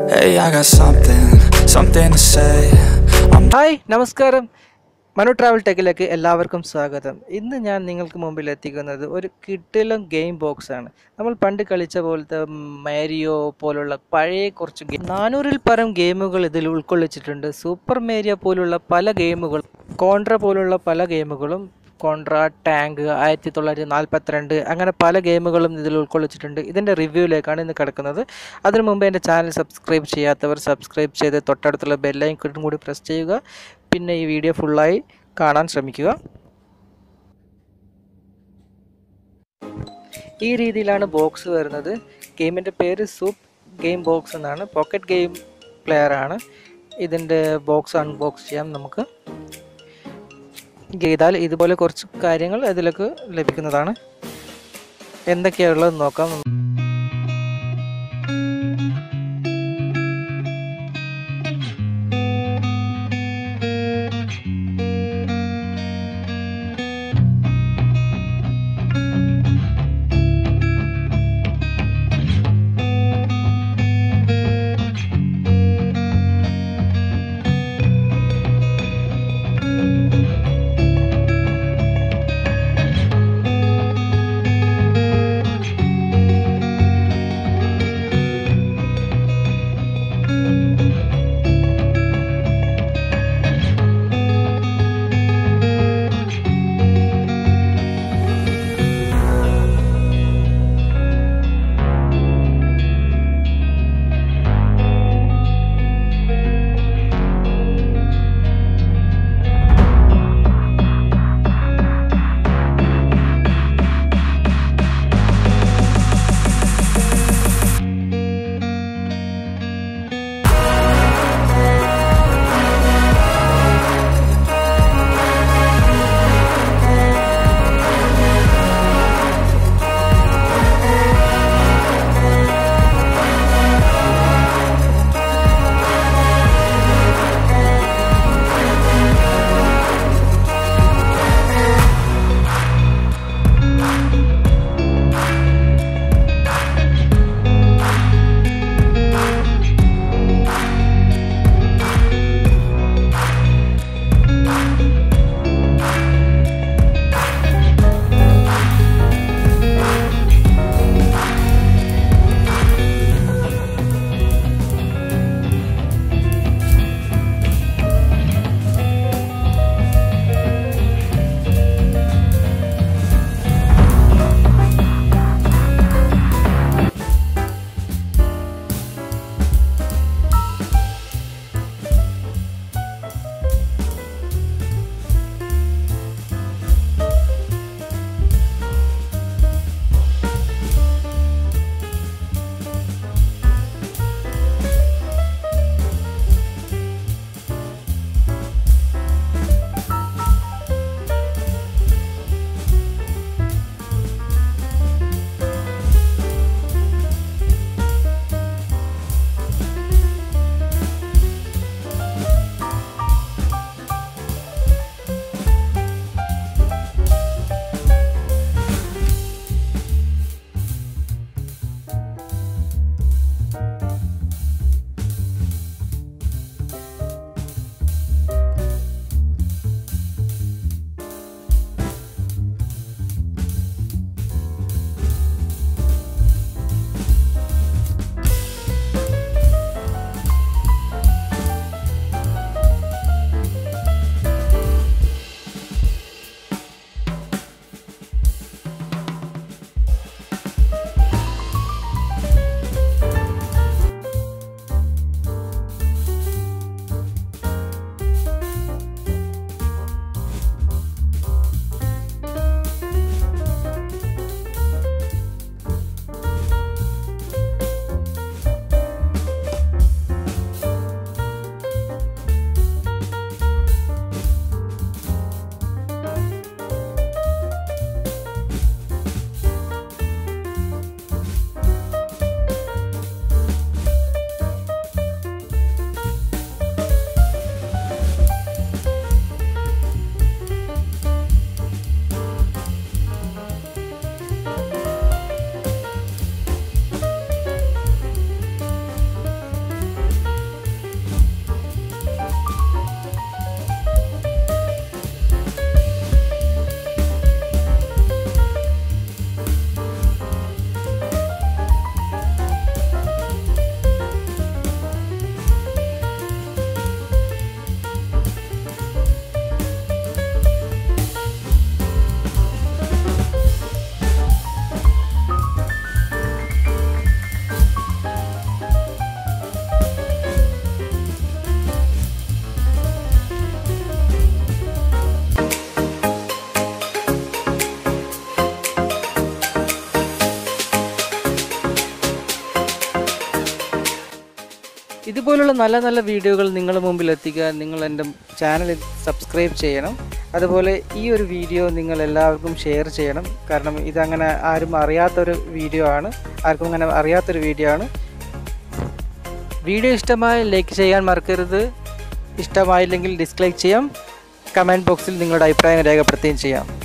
Hey, I got something, something to say. I'm hi നമസ്കാരം Manu travel ടെക്കിലേക്ക് എല്ലാവർക്കും സ്വാഗതം ഇന്ന് ഞാൻ നിങ്ങൾക്ക് മുമ്പിൽ എത്തിക്കുന്നത് ഒരു കിട്ടിലും ഗെയിം ബോക്സ് ആണ് നമ്മൾ പണ്ട് കളിച്ച പോലത്തെ മാരിയോ പോലുള്ള പഴയ കുറച്ച് ഗെയിം നാനൂറിൽ പരം ഗെയിമുകൾ ഇതിൽ ഉൾക്കൊള്ളിച്ചിട്ടുണ്ട് സൂപ്പർ മേരിയോ പോലുള്ള പല ഗെയിമുകൾ കോൺട്ര പോലുള്ള പല ഗെയിമുകളും കോൺട്ര ടാങ്ക് ആയിരത്തി തൊള്ളായിരത്തി നാൽപ്പത്തിരണ്ട് അങ്ങനെ പല ഗെയിമുകളും ഇതിൽ ഉൾക്കൊള്ളിച്ചിട്ടുണ്ട് ഇതിൻ്റെ റിവ്യൂയിലേക്കാണ് ഇന്ന് കിടക്കുന്നത് അതിനു മുമ്പ് എൻ്റെ ചാനൽ സബ്സ്ക്രൈബ് ചെയ്യാത്തവർ സബ്സ്ക്രൈബ് ചെയ്ത് തൊട്ടടുത്തുള്ള ബെല്ലൈക്കൺ കൂടി പ്രസ് ചെയ്യുക പിന്നെ ഈ വീഡിയോ ഫുള്ളായി കാണാൻ ശ്രമിക്കുക ഈ രീതിയിലാണ് ബോക്സ് വരുന്നത് ഗെയിമിൻ്റെ പേര് സൂപ്പ് ഗെയിം ബോക്സ് എന്നാണ് പോക്കറ്റ് ഗെയിം പ്ലെയർ ആണ് ഇതിൻ്റെ ബോക്സ് അൺബോക്സ് ചെയ്യാം നമുക്ക് ചെയ്താൽ ഇതുപോലെ കുറച്ച് കാര്യങ്ങൾ ഇതിലേക്ക് ലഭിക്കുന്നതാണ് എന്തൊക്കെയാണുള്ളത് നോക്കാം ഇതുപോലുള്ള നല്ല നല്ല വീഡിയോകൾ നിങ്ങളുടെ മുമ്പിൽ എത്തിക്കാൻ നിങ്ങൾ എൻ്റെ ചാനൽ സബ്സ്ക്രൈബ് ചെയ്യണം അതുപോലെ ഈ ഒരു വീഡിയോ നിങ്ങൾ എല്ലാവർക്കും ഷെയർ ചെയ്യണം കാരണം ഇതങ്ങനെ ആരും അറിയാത്തൊരു വീഡിയോ ആണ് ആർക്കും അങ്ങനെ അറിയാത്തൊരു വീഡിയോ ആണ് വീഡിയോ ഇഷ്ടമായി ലൈക്ക് ചെയ്യാൻ മറക്കരുത് ഇഷ്ടമായില്ലെങ്കിൽ ഡിസ്ലൈക്ക് ചെയ്യാം കമൻറ്റ് ബോക്സിൽ നിങ്ങളുടെ അഭിപ്രായം രേഖപ്പെടുത്തുകയും ചെയ്യാം